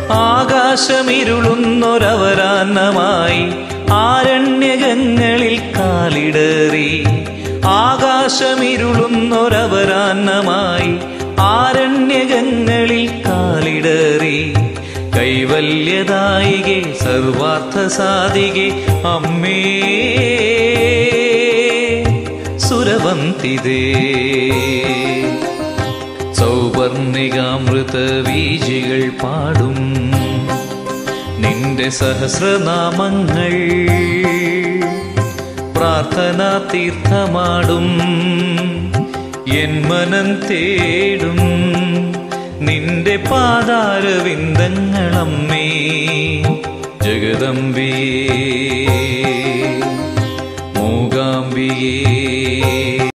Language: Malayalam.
ആകാശമിരുളുന്നൊരവരാന്നമായി ആരണ്യകങ്ങളിൽ കാലിടറി ആകാശമിരുളുന്നൊരവരാന്നമായി ആരണ്യകങ്ങളിൽ കാലിടറി കൈവല്യദായികെ സർവാർത്ഥ സാധികെ അമ്മേ സുരവന്തിതേ സൗവർണികാമൃത വീജികൾ പാടും നിന്റെ സഹസ്രനാമങ്ങൾ പ്രാർത്ഥനാ തീർത്ഥമാടും എൻ മനം തേടും നിന്റെ പാതാരവിന്ദങ്ങളമ്മേ ജഗദംബിയേ മൂകാംബിയേ